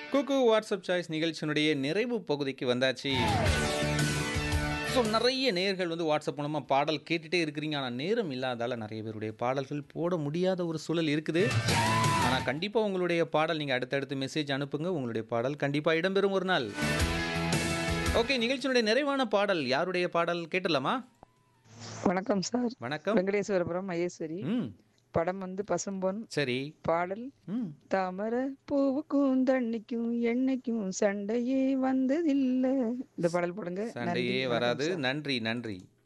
குக்கு WhatsApp choice நிகழ்ச்சியினுடைய நிறைவு பகுதிக்கு வந்தாச்சு ஸோ நிறைய நேர்கள் வந்து வாட்ஸ்அப் மூலமாக பாடல் கேட்டுகிட்டே இருக்கிறீங்க ஆனால் நேரம் இல்லாதால நிறைய பேருடைய பாடல்கள் போட முடியாத ஒரு சூழல் இருக்குது ஆனால் கண்டிப்பாக உங்களுடைய பாடல் நீங்கள் அடுத்தடுத்து மெசேஜ் அனுப்புங்க உங்களுடைய பாடல் கண்டிப்பாக இடம்பெறும் ஒரு நாள் ஓகே நிகழ்ச்சியினுடைய நிறைவான பாடல் யாருடைய பாடல் கேட்டலாமா வணக்கம் சார் வணக்கம் வெங்கடேஸ்வரபுரம் மகேஸ்வரி ம் படம் வந்து பசும்பொன் சரி பாடல் ம் தாமரை பூவுக்கும் தண்ணிக்கும் எண்ணெய்க்கும் சண்டையே வந்ததில்லை இந்த பாடல் போடுங்க நன்றி, சண்டையே வணக்கம் வராது சார். நன்றி நன்றி